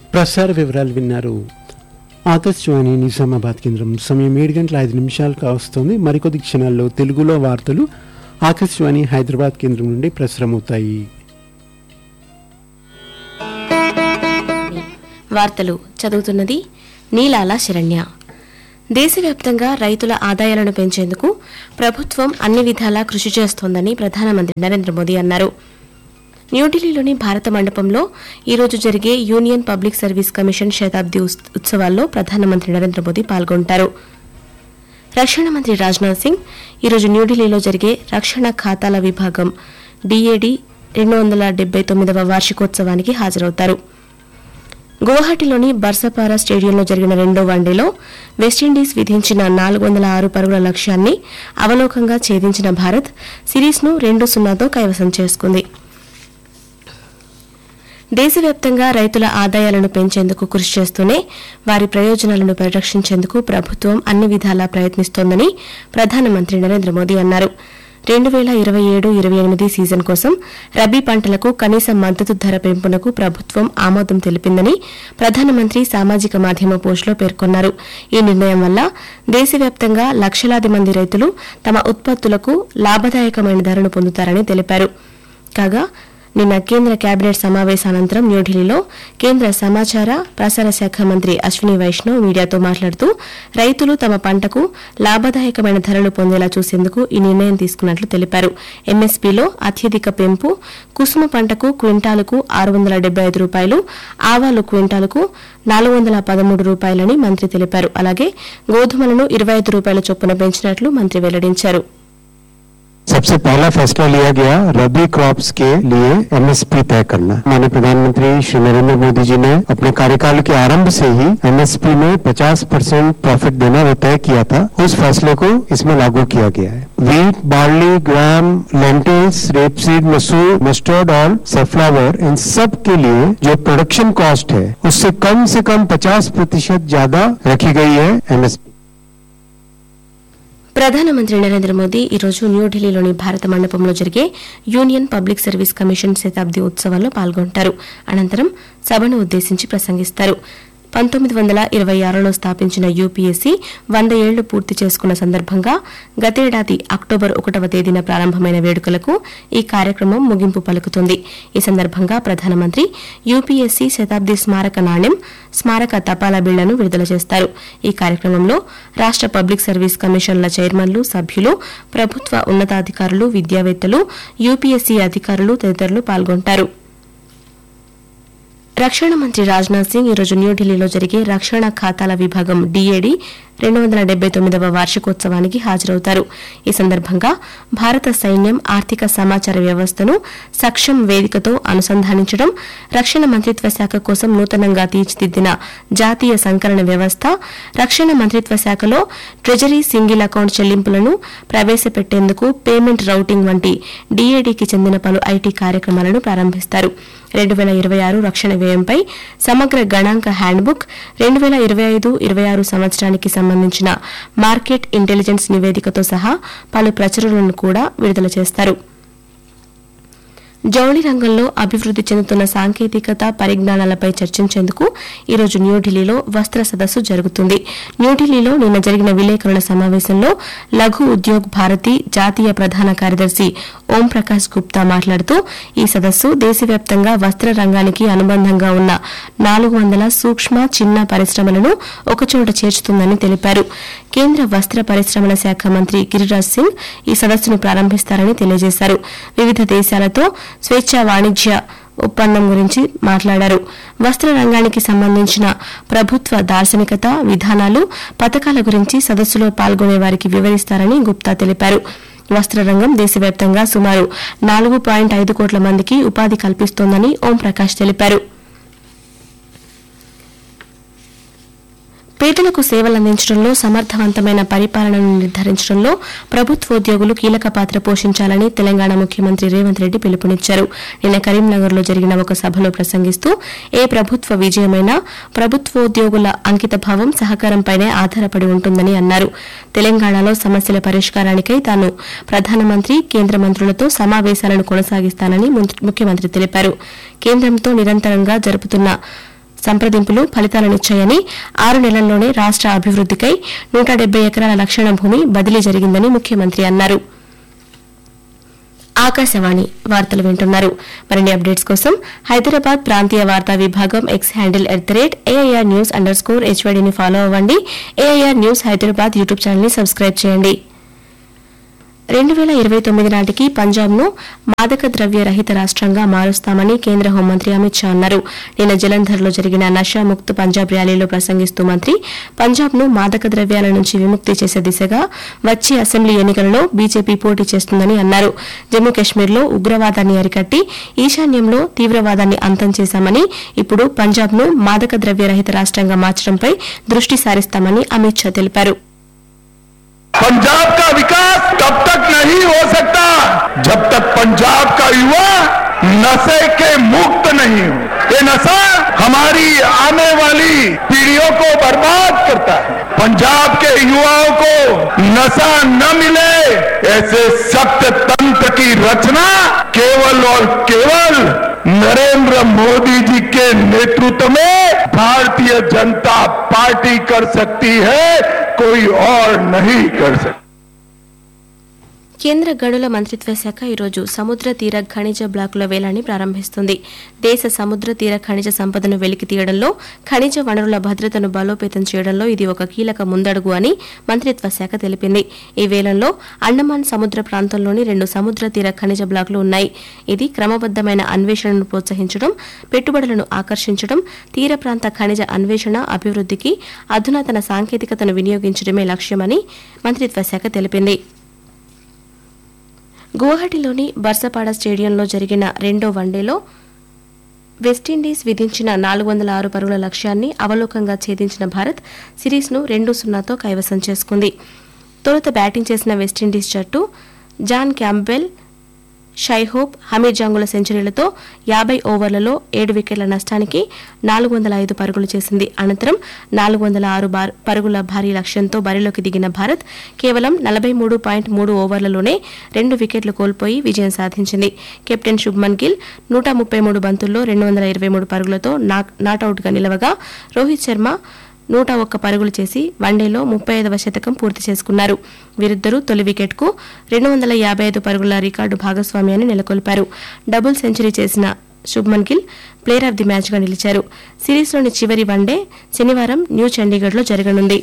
ప్రసార వివరాలు విన్నారు ఆకాశవాణి నిజామాబాద్ కేంద్రం సమయం ఏడు గంటల ఐదు నిమిషాలు కావస్తోంది మరికొద్ది క్షణాల్లో తెలుగులో వార్తలు ఆకాశవాణి హైదరాబాద్ కేంద్రం నుండి ప్రసారమవుతాయి వార్తలు చదువుతున్నది నీలాల శరణ్య దేశవ్యాప్తంగా రైతుల ఆదాయాలను పెంచేందుకు ప్రభుత్వం అన్ని విధాలా కృషి చేస్తోందని ప్రధానమంత్రి నరేంద్ర మోదీ అన్నారు న్యూఢిల్లీలోని భారత మండపంలో ఈరోజు జరిగే యూనియన్ పబ్లిక్ సర్వీస్ కమిషన్ శతాబ్ది ఉస్- ఉత్సవాల్లో ప్రధానమంత్రి నరేంద్ర మోదీ పాల్గొంటారు రక్షణ మంత్రి రాజ్నాథ్ సింగ్ ఈరోజు న్యూఢిల్లీలో జరిగే రక్షణ ఖాతాల విభాగం డీఏడీ రెండు వందల డెబ్బై తొమ్మిదవ వార్షికోత్సవానికి హాజరవుతారు గువాహటిలోని బర్సపారా స్టేడియంలో జరిగిన రెండో వన్డేలో వెస్టిండీస్ విధించిన నాలుగు వందల ఆరు పరుగుల లక్ష్యాన్ని అవలోకంగా ఛేదించిన భారత్ సిరీస్ను రెండు సున్నాతో కైవసం చేసుకుంది దేశవ్యాప్తంగా రైతుల ఆదాయాలను పెంచేందుకు కృషి చేస్తూనే వారి ప్రయోజనాలను పరిరక్షించేందుకు ప్రభుత్వం అన్ని విధాలా ప్రయత్నిస్తోందని ప్రధానమంత్రి నరేంద్ర మోదీ అన్నారు రెండు వేల ఇరవై ఏడు ఇరవై ఎనిమిది సీజన్ కోసం రబీ పంటలకు కనీస మద్దతు ధర పెంపునకు ప్రభుత్వం ఆమోదం తెలిపిందని ప్రధానమంత్రి సామాజిక మాధ్యమ పోస్టులో పేర్కొన్నారు ఈ నిర్ణయం వల్ల దేశవ్యాప్తంగా లక్షలాది మంది రైతులు తమ ఉత్పత్తులకు లాభదాయకమైన ధరను పొందుతారని తెలిపారు కాగా నిన్న కేంద్ర కేబినెట్ సమావేశానంతరం న్యూఢిల్లీలో కేంద్ర సమాచార ప్రసార శాఖ మంత్రి అశ్విని వైష్ణవ్ మీడియాతో మాట్లాడుతూ రైతులు తమ పంటకు లాభదాయకమైన ధరలు పొందేలా చూసేందుకు ఈ నిర్ణయం తీసుకున్నట్లు తెలిపారు ఎంఎస్పీలో అత్యధిక పెంపు కుసుమ పంటకు క్వింటాలకు ఆరు వందల డెబ్బై ఐదు రూపాయలు ఆవాలు క్వింటాలకు నాలుగు వందల పదమూడు రూపాయలని మంత్రి తెలిపారు అలాగే గోధుమలను ఇరవై ఐదు రూపాయల చొప్పున పెంచినట్లు మంత్రి వెల్లడించారు सबसे पहला फैसला लिया गया रबी क्रॉप्स के लिए एमएसपी तय करना माननीय प्रधानमंत्री श्री नरेंद्र मोदी जी ने अपने कार्यकाल के आरंभ से ही एमएसपी में 50 परसेंट प्रॉफिट देना वो तय किया था उस फैसले को इसमें लागू किया गया है wheat barley gram lentils rapeseed मसूर मस्टर्ड ऑयल सनफ्लावर इन सब के लिए जो प्रोडक्शन कॉस्ट है उससे कम से कम 50 प्रतिशत ज्यादा रखी गई है एमएसपी ప్రధానమంత్రి నరేంద్ర మోదీ ఈరోజు న్యూఢిల్లీలోని భారత మండపంలో జరిగే యూనియన్ పబ్లిక్ సర్వీస్ కమిషన్ శతాబ్ది ఉత్సవాల్లో పాల్గొంటారు అనంతరం సభను ఉద్దేశించి ప్రసంగిస్తారు పంతొమ్మిది వందల ఇరవై ఆరులో స్థాపించిన యూపీఎస్సీ వంద ఏళ్లు పూర్తి చేసుకున్న సందర్భంగా గతేడాది అక్టోబర్ ఒకటవ తేదీన ప్రారంభమైన వేడుకలకు ఈ కార్యక్రమం ముగింపు పలుకుతుంది ఈ సందర్భంగా ప్రధానమంత్రి యూపీఎస్సీ శతాబ్ది స్మారక నాణ్యం స్మారక తపాలా బిళ్లను విడుదల చేస్తారు ఈ కార్యక్రమంలో రాష్ట పబ్లిక్ సర్వీస్ కమిషన్ల చైర్మన్లు సభ్యులు ప్రభుత్వ ఉన్నతాధికారులు విద్యావేత్తలు యూపీఎస్సీ అధికారులు తదితరులు పాల్గొంటారు రక్షణ మంత్రి రాజ్నాథ్ సింగ్ ఈరోజు న్యూఢిల్లీలో జరిగే రక్షణ ఖాతాల విభాగం డీఏడీ రెండు వందల డెబ్బై తొమ్మిదవ వార్షికోత్సవానికి హాజరవుతారు ఈ సందర్భంగా భారత సైన్యం ఆర్థిక సమాచార వ్యవస్థను సక్షం వేదికతో అనుసంధానించడం రక్షణ మంత్రిత్వ శాఖ కోసం నూతనంగా తీర్చిదిద్దిన జాతీయ సంకలన వ్యవస్థ రక్షణ మంత్రిత్వ శాఖలో ట్రెజరీ సింగిల్ అకౌంట్ చెల్లింపులను ప్రవేశపెట్టేందుకు పేమెంట్ రౌటింగ్ వంటి డీఏడీకి చెందిన పలు ఐటీ కార్యక్రమాలను ప్రారంభిస్తారు రెండు వేల ఇరవై ఆరు రక్షణ వ్యయంపై సమగ్ర గణాంక హ్యాండ్బుక్ రెండు వేల ఇరవై ఐదు ఇరవై ఆరు సంవత్సరానికి సంబంధించిన మార్కెట్ ఇంటెలిజెన్స్ నివేదికతో సహా పలు ప్రచురణలను కూడా విడుదల చేస్తారు జౌళి రంగంలో అభివృద్ది చెందుతున్న సాంకేతికత పరిజ్ఞానాలపై చర్చించేందుకు ఈరోజు న్యూఢిల్లీలో వస్త్ర సదస్సు జరుగుతుంది న్యూఢిల్లీలో నిన్న జరిగిన విలేకరుల సమావేశంలో లఘు ఉద్యోగ్ భారతి జాతీయ ప్రధాన కార్యదర్శి ఓం ప్రకాష్ గుప్తా మాట్లాడుతూ ఈ సదస్సు దేశవ్యాప్తంగా వస్త్ర రంగానికి అనుబంధంగా ఉన్న నాలుగు వందల సూక్ష్మ చిన్న పరిశ్రమలను ఒకచోట చేర్చుతుందని తెలిపారు కేంద్ర వస్త్ర పరిశ్రమల శాఖ మంత్రి గిరిరాజ్ సింగ్ ఈ సదస్సును ప్రారంభిస్తారని తెలియజేశారు వివిధ దేశాలతో స్వేచ్ఛా వాణిజ్య ఒప్పందం గురించి మాట్లాడారు వస్త్ర రంగానికి సంబంధించిన ప్రభుత్వ దార్శనికత విధానాలు పథకాల గురించి సదస్సులో పాల్గొనే వారికి వివరిస్తారని గుప్తా తెలిపారు వస్త్ర రంగం దేశవ్యాప్తంగా సుమారు నాలుగు పాయింట్ ఐదు కోట్ల మందికి ఉపాధి కల్పిస్తోందని ఓం ప్రకాష్ తెలిపారు పేదలకు సేవలందించడంలో సమర్థవంతమైన పరిపాలనను నిర్ధారించడంలో ప్రభుత్వోద్యోగులు కీలక పాత్ర పోషించాలని తెలంగాణ ముఖ్యమంత్రి రేవంత్ రెడ్డి పిలుపునిచ్చారు నిన్న కరీంనగర్లో జరిగిన ఒక సభలో ప్రసంగిస్తూ ఏ ప్రభుత్వ విజయమైనా ప్రభుత్వోద్యోగుల అంకితభావం సహకారంపైనే ఆధారపడి ఉంటుందని అన్నారు తెలంగాణలో సమస్యల పరిష్కారానికై తాను ప్రధానమంత్రి కేంద్ర మంత్రులతో సమావేశాలను కొనసాగిస్తానని ముఖ్యమంత్రి తెలిపారు కేంద్రంతో నిరంతరంగా జరుపుతున్న సంప్రదింపులు ఫలితాలనిచ్చాయని ఆరు నెలల్లోనే రాష్ట అభివృద్దికై నూట డెబ్బై ఎకరాల లక్షణ భూమి బదిలీ జరిగిందని ముఖ్యమంత్రి అన్నారు ఆకాశవాణి వార్తలు వింటున్నారు మరిన్ని అప్డేట్స్ కోసం హైదరాబాద్ ప్రాంతీయ వార్తా విభాగం X handle at the rate AIR news underscore స్కోర్ హెచ్వైడీని ఫాలో అవ్వండి ఏఐఆర్ న్యూస్ హైదరాబాద్ యూట్యూబ్ ఛానల్ని సబ్స్క్రైబ్ చేయండి రెండు వేల ఇరవై తొమ్మిది నాటికి పంజాబ్ను మాదక ద్రవ్య రహిత రాష్ట్రంగా మారుస్తామని కేంద్ర హోంమంత్రి అమిత్ షా అన్నారు నిన్న జలంధర్లో జరిగిన నషా ముక్త్ పంజాబ్ ర్యాలీలో ప్రసంగిస్తూ మంత్రి పంజాబ్ను మాదక ద్రవ్యాల నుంచి విముక్తి చేసే దిశగా వచ్చే అసెంబ్లీ ఎన్నికలలో బీజేపీ పోటీ చేస్తుందని అన్నారు జమ్మూ కశ్మీర్లో ఉగ్రవాదాన్ని అరికట్టి ఈశాన్యంలో తీవ్రవాదాన్ని అంతం చేశామని ఇప్పుడు పంజాబ్ను మాదక ద్రవ్య రహిత రాష్ట్రంగా మార్చడంపై దృష్టి సారిస్తామని అమిత్ షా తెలిపారు पंजाब का विकास तब तक नहीं हो सकता जब तक पंजाब का युवा नशे के मुक्त नहीं हो ये नशा हमारी आने वाली पीढ़ियों को बर्बाद करता है पंजाब के युवाओं को नशा न मिले ऐसे सख्त तंत्र की रचना केवल और केवल नरेंद्र मोदी जी के नेतृत्व में भारतीय जनता पार्टी कर सकती है कोई और नहीं कर सकता కేంద్ర గనుల మంత్రిత్వ శాఖ ఈరోజు సముద్ర తీర ఖనిజ బ్లాకుల వేలాన్ని ప్రారంభిస్తుంది దేశ సముద్ర తీర ఖనిజ సంపదను వెలికి తీయడంలో ఖనిజ వనరుల భద్రతను బలోపేతం చేయడంలో ఇది ఒక కీలక ముందడుగు అని మంత్రిత్వ శాఖ తెలిపింది ఈ వేలంలో అండమాన్ సముద్ర ప్రాంతంలోని రెండు సముద్ర తీర ఖనిజ బ్లాకులు ఉన్నాయి ఇది క్రమబద్దమైన అన్వేషణను ప్రోత్సహించడం పెట్టుబడులను ఆకర్షించడం తీర ప్రాంత ఖనిజ అన్వేషణ అభివృద్ధికి అధునాతన సాంకేతికతను వినియోగించడమే లక్ష్యమని మంత్రిత్వ శాఖ తెలిపింది గువాహటిలోని బర్సపాడ స్టేడియంలో జరిగిన రెండో వన్డేలో వెస్టిండీస్ విధించిన నాలుగు వందల ఆరు పరుగుల లక్ష్యాన్ని అవలోకంగా ఛేదించిన భారత్ సిరీస్ను రెండు సున్నాతో కైవసం చేసుకుంది తొలుత బ్యాటింగ్ చేసిన వెస్టిండీస్ జట్టు జాన్ క్యాంబెల్ షైహోప్ హమీద్ జంగుల సెంచరీలతో యాభై ఓవర్లలో ఏడు వికెట్ల నష్టానికి నాలుగు వందల ఐదు పరుగులు చేసింది అనంతరం నాలుగు వందల ఆరు బార్- పరుగుల భారీ లక్ష్యంతో బరిలోకి దిగిన భారత్ కేవలం నలభై మూడు పాయింట్ మూడు ఓవర్లలోనే రెండు వికెట్లు కోల్పోయి విజయం సాధించింది కెప్టెన్ శుభ్మన్ గిల్ నూట ముప్పై మూడు బంతుల్లో రెండు వందల ఇరవై మూడు పరుగులతో నాక్- నాటౌట్గా నిలవగా రోహిత్ శర్మ నూట ఒక్క పరుగులు చేసి వన్డేలో ముప్పై ఐదవ శతకం పూర్తి చేసుకున్నారు వీరిద్దరూ తొలి వికెట్కు రెండు వందల యాభై ఐదు పరుగుల రికార్డు భాగస్వామ్యాన్ని నెలకొల్పారు డబుల్ సెంచరీ చేసిన Shubman Gill player of the మ్యాచ్గా నిలిచారు సిరీస్లోని చివరి వన్డే శనివారం న్యూ చండీగఢ్లో జరగనుంది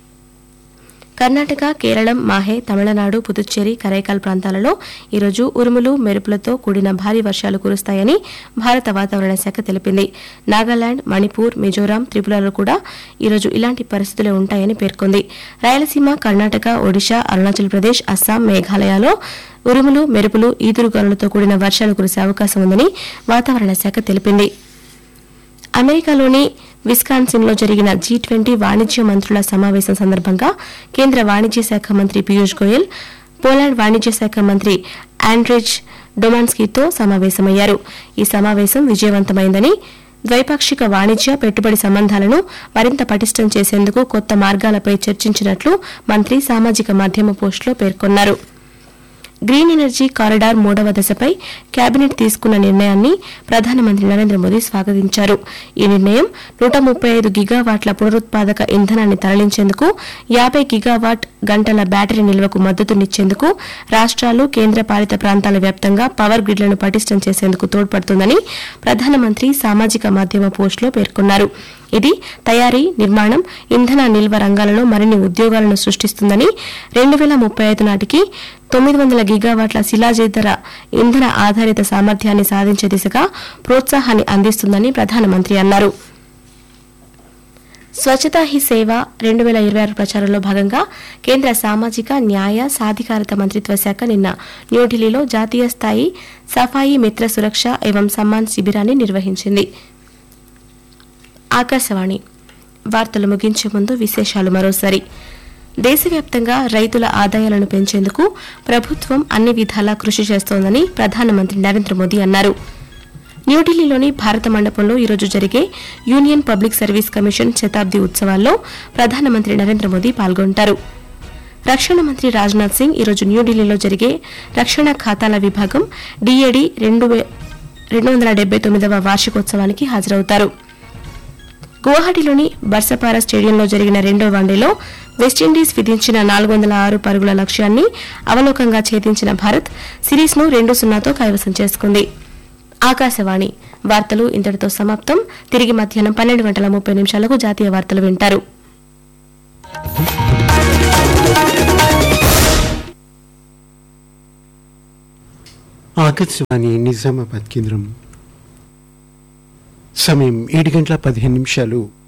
కర్ణాటక కేరళం మాహే తమిళనాడు పుదుచ్చేరి కరైకాల్ ప్రాంతాలలో ఈరోజు ఉరుములు మెరుపులతో కూడిన భారీ వర్షాలు కురుస్తాయని భారత వాతావరణ శాఖ తెలిపింది నాగాలాండ్ మణిపూర్ మిజోరాం త్రిపురలో కూడా ఈరోజు ఇలాంటి పరిస్థితులే ఉంటాయని పేర్కొంది రాయలసీమ కర్ణాటక ఒడిశా అరుణాచల్ ప్రదేశ్ అస్సాం మేఘాలయలో ఉరుములు మెరుపులు ఈదురుగాలులతో కూడిన వర్షాలు కురిసే అవకాశం ఉందని వాతావరణ శాఖ తెలిపింది అమెరికాలోని విస్కాన్సిన్లో జరిగిన జీ ట్వంటీ వాణిజ్య మంత్రుల సమావేశం సందర్భంగా కేంద్ర వాణిజ్య శాఖ మంత్రి పీయూష్ గోయల్ పోలాండ్ వాణిజ్య శాఖ మంత్రి ఆండ్రిజ్ డొమాన్స్కీతో సమావేశమయ్యారు ఈ సమావేశం విజయవంతమైందని ద్వైపాక్షిక వాణిజ్య పెట్టుబడి సంబంధాలను మరింత పటిష్టం చేసేందుకు కొత్త మార్గాలపై చర్చించినట్లు మంత్రి సామాజిక మాధ్యమ పోస్టులో పేర్కొన్నారు గ్రీన్ ఎనర్జీ కారిడార్ మూడవ దశపై కేబినెట్ తీసుకున్న నిర్ణయాన్ని ప్రధానమంత్రి నరేంద్ర మోదీ స్వాగతించారు ఈ నిర్ణయం నూట ముప్పై ఐదు గిగావాట్ల పునరుత్పాదక ఇంధనాన్ని తరలించేందుకు యాభై గిగావాట్ గంటల బ్యాటరీ నిల్వకు మద్దతునిచ్చేందుకు రాష్ట్రాలు కేంద్రపాలిత ప్రాంతాల వ్యాప్తంగా పవర్ గ్రిడ్లను పటిష్టం చేసేందుకు తోడ్పడుతుందని ప్రధానమంత్రి సామాజిక మాధ్యమ పోస్టులో పేర్కొన్నారు ఇది తయారీ నిర్మాణం ఇంధన నిల్వ రంగాలలో మరిన్ని ఉద్యోగాలను సృష్టిస్తుందని రెండు వేల ముప్పై ఐదు నాటికి తొమ్మిది వందల గిగావాట్ల శిలాజేతర ఇంధన ఆధారిత సామర్థ్యాన్ని సాధించే దిశగా ప్రోత్సాహాన్ని అందిస్తుందని ప్రధానమంత్రి అన్నారు స్వచ్ఛతా హీ సేవ రెండు వేల ఇరవై ఆరు ప్రచారంలో భాగంగా కేంద్ర సామాజిక న్యాయ సాధికారత మంత్రిత్వ శాఖ నిన్న న్యూఢిల్లీలో జాతీయ స్థాయి సఫాయి మిత్ర సురక్ష ఏవం సమ్మాన్ శిబిరాన్ని నిర్వహించింది ఆకాశవాణి వార్తలు ముగించే ముందు విశేషాలు మరోసారి దేశవ్యాప్తంగా రైతుల ఆదాయాలను పెంచేందుకు ప్రభుత్వం అన్ని విధాలా కృషి చేస్తోందని ప్రధానమంత్రి నరేంద్ర మోదీ అన్నారు న్యూఢిల్లీలోని భారత మండపంలో ఈరోజు జరిగే యూనియన్ పబ్లిక్ సర్వీస్ కమిషన్ శతాబ్ది ఉత్సవాల్లో ప్రధానమంత్రి నరేంద్ర మోదీ పాల్గొంటారు రక్షణ మంత్రి రాజ్నాథ్ సింగ్ ఈరోజు న్యూఢిల్లీలో జరిగే రక్షణ ఖాతాల విభాగం డిఏడి రెండు వే- రెండు వందల డెబ్బై తొమ్మిదవ వార్షికోత్సవానికి హాజరవుతారు గువాహటిలోని బర్సపారా స్టేడియంలో జరిగిన రెండో వన్డేలో వెస్టిండీస్ విధించిన నాలుగు వందల ఆరు పరుగుల లక్ష్యాన్ని అవలోకంగా ఛేదించిన భారత్ సిరీస్ను రెండు సున్నాతో కైవసం చేసుకుంది ఆకాశవాణి వార్తలు ఇంతటితో సమాప్తం తిరిగి మధ్యాహ్నం పన్నెండు గంటల ముప్పై నిమిషాలకు జాతీయ వార్తలు వింటారు ఆకాశవాణి నిజామాబాద్ కేంద్రం సమయం ఏడు గంటల పదిహేను నిమిషాలు